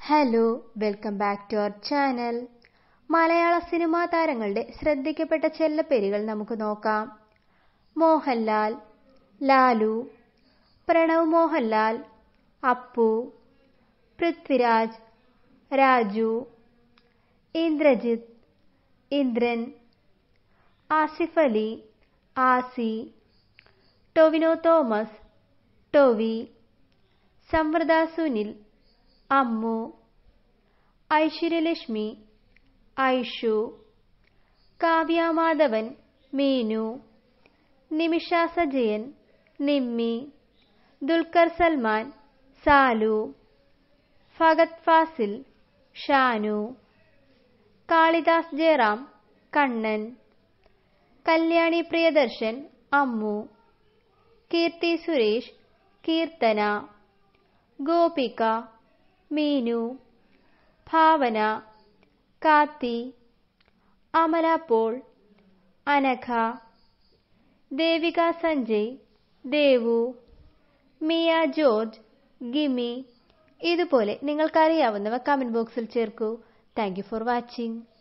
hello welcome back to our channel മലയാള cinema താരങ്ങളുടെ ശ്രദ്ധിക്കപ്പെട്ട ചെല്ലപ്പേരുകൾ നമുക്ക് നോക്കാം മോഹൻലാൽ ലാലു പ്രണവ് മോഹൻലാൽ അപ്പു പൃഥ്വിരാജ് രാജു ഇന്ദ്രജിത്ത് ഇന്ദ്രൻ ആസിഫ് അലി ആസി ടൊവിനോ തോമസ് ടൊവി സംവൃത സുനിൽ അമ്മു ഐശ്വര്യലക്ഷ്മി ഐഷു കാവ്യ മാധവൻ മീനു നിമിഷ സജയൻ നിമ്മി ദുൽഖർ സൽമാൻ സാലു ഫഗത് ഫാസിൽ ഷാനു കാളിദാസ് ജയറാം കണ്ണൻ കല്യാണി പ്രിയദർശൻ അമ്മു കീർത്തി സുരേഷ് കീർത്തന ഗോപിക മീനു ഭാവന കാത്തി അമല പോൾ അനഘ ദേവിക സഞ്ജയ് ദേവു മിയ ജോർജ് ഗിമി ഇതുപോലെ നിങ്ങൾക്കറിയാവുന്നവ കമന്റ് ബോക്സിൽ ചേർക്കൂ താങ്ക് യു ഫോർ വാച്ചിങ്